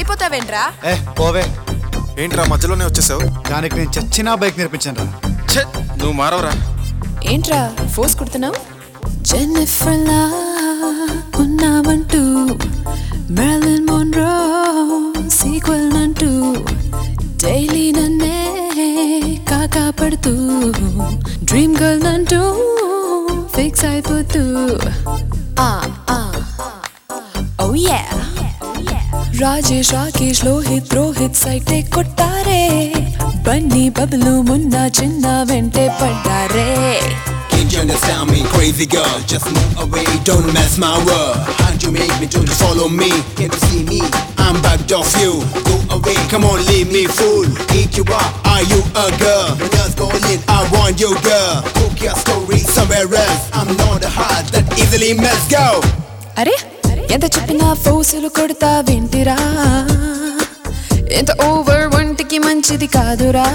వెళ్ళిపోతావేంట్రా ఏ పోవే ఏంట్రా మధ్యలోనే వచ్చేసావు దానికి నేను చచ్చినా బైక్ నేర్పించాను రా ఛే నువ్వు మారవరా ఏంట్రా ఫోర్స్ కుడుతున్నావు జెన్నిఫర్ లా ఉన్నామంటూ మెర్లిన్ మోన్రో సీక్వెల్ అంటూ డైలీ నన్నే కాకా పడుతూ డ్రీమ్ గర్ల్ అంటూ ఫిక్స్ అయిపోతూ ఆ ఆ ఓ యా రాజేష్ రాకేష్ లోహిత్ రోహిత్ సైటే కొట్టారే బన్నీ బబులు మున్న చిన్న వెంటే పడ్డారే Can't you understand me, crazy girl? Just move away, don't mess my world. How'd you make me to follow me? Can't you see me? I'm bugged off you. Go away, come on, leave me fool. Eat you up, are you a girl? When I go in, I want you, girl. Cook your story somewhere else. I'm not the heart that easily melts. Go. అరే ఎంత చెప్పినా ఫోసులు కొడతా వింటిరా ఎంత over ఒంటికి మంచిది కాదురా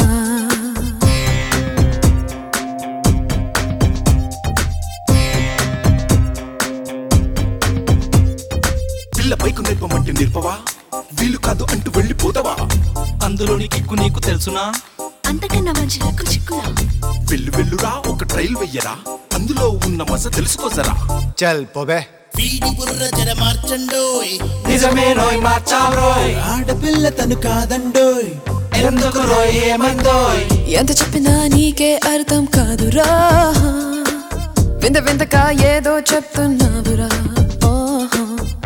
పిల్ల పైకు నేర్పమంటే నేర్పవా వీలు కాదు అంటూ వెళ్ళిపోతావా అందులోని కిక్కు నీకు తెలుసునా అంతకన్నా మంచి లక్కు చిక్కునా వెళ్ళు వెళ్ళురా ఒక ట్రైల్ వెయ్యరా అందులో ఉన్న మస తెలుసుకోసరా చల్ పోవే వీడి బుర్ర జర మార్చండోయ్ నిజమే రోయ్ మార్చావ్రోయ్ ఆడపిల్ల తను కాదండోయ్ ఎందుకు రోయ్ ఏమందోయ్ ఎంత చెప్పినా నీకే అర్థం కాదురా వింత వింతగా ఏదో చెప్తున్నావురా ఓహో.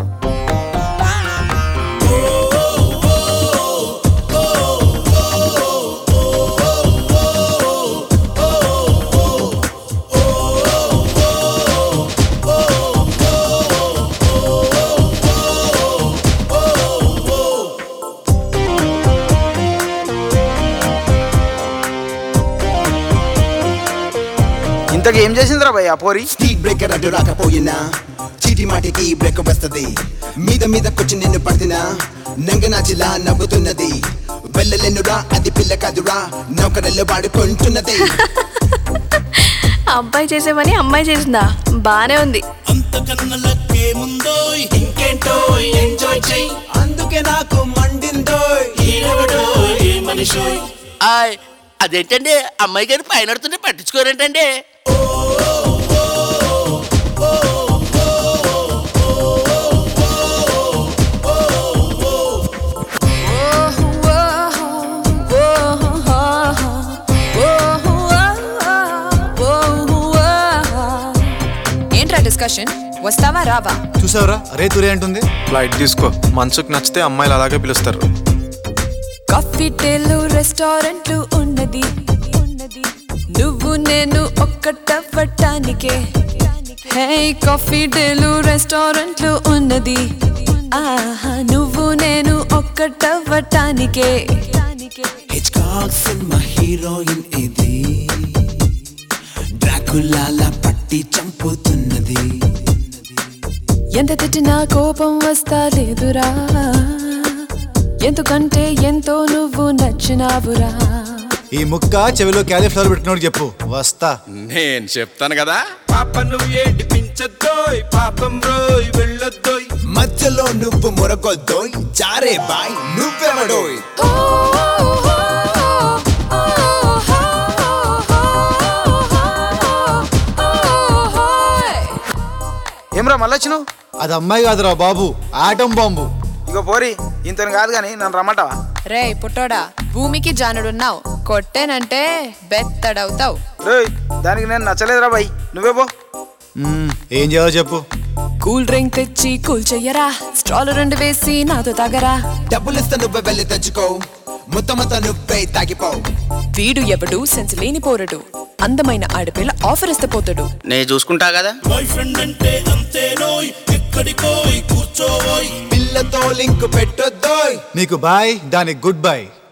ఇంతకు ఏం చేసిందిరా భయ్ ఆ పోరి స్పీడ్ బ్రేకర్ అడ్డు రాకపోయినా చీటి మాటికి బ్రేక్ వస్తది మీద మీద కూర్చుని నిన్ను పడినా నంగనాచిలా నవ్వుతున్నది వెళ్ళలేనురా అది పిల్ల కాదురా నౌకరల్లో వాడుకుంటున్నది అబ్బాయి చేసే పని అమ్మాయి చేసిందా బానే ఉంది అంతకన్నలకేముందో ఇంకేంటో ఎంజాయ్ చెయ్యి అందుకే నాకు మండిందో ఆయ్ అదేంటండి అమ్మాయి గారు పైన పడుతుంటే పట్టించుకోరేంటండి ఏంట్రా డిస్కషన్ వస్తావా రావా చూసావురా అరే తురే అంటుంది ఫ్లైట్ తీసుకో మనసుకు నచ్చితే అమ్మాయిలు అలాగే పిలుస్తారు కాఫీ టేలు రెస్టారెంట్లు ఉన్నది ఉన్నది నువ్వు నేను ఒక్కటవ్వటానికే హే కాఫీ డేలు రెస్టారెంట్లు ఉన్నది ఆహా నువ్వు నేను ఒక్కటవ్వటానికే హిచ్కాక్ సినిమా హీరోయిన్ ఇది డ్రాకులాలా పట్టి చంపుతున్నది ఎంత తిట్టినా కోపం వస్తా లేదురా ఎందుకంటే ఎంతో నువ్వు నచ్చినావురా ఈ ముక్క చెవిలో క్యాలీఫ్లవర్ పెట్టుకున్నాడు చెప్పు వస్తా నేను చెప్తాను కదా పాప నువ్వు ఏడిపించద్దోయ్ పాపం రోయ్ వెళ్ళొద్దోయ్ మధ్యలో నువ్వు మురగొద్దోయ్ జారే బాయ్ నువ్వెవడోయ్ ఏమ్రా మళ్ళీ వచ్చినావు అది అమ్మాయి కాదురా బాబు ఆటం బాంబు ఇగో పోరి ఇంతని కాదు కానీ నన్ను రమ్మంటావా రే పుట్టోడా భూమికి జానుడున్నావు కొట్టేనంటే బెత్తడవుతావు రేయ్ దానికి నేను నచ్చలేదురా భయ్ నువ్వే పో మ్మ్, ఏం చేయాలో చెప్పు కూల్ డ్రింక్ తెచ్చి కూల్ చెయ్యరా స్ట్రాలు రెండు వేసి నాతో తాగరా డబ్బులు ఇస్తా నువ్వే వెళ్ళి తెచ్చుకో మొత్తం అంతా నువ్వే తాగిపో వీడు ఎవడు సెన్స్ లేని పోరడు అందమైన ఆడపిల్ల ఆఫర్ ఇస్తే పోతాడు నేను చూసుకుంటా కదా పిల్లతో లింక్ పెట్టొద్దోయ్ నీకు బాయ్ దానికి గుడ్ బై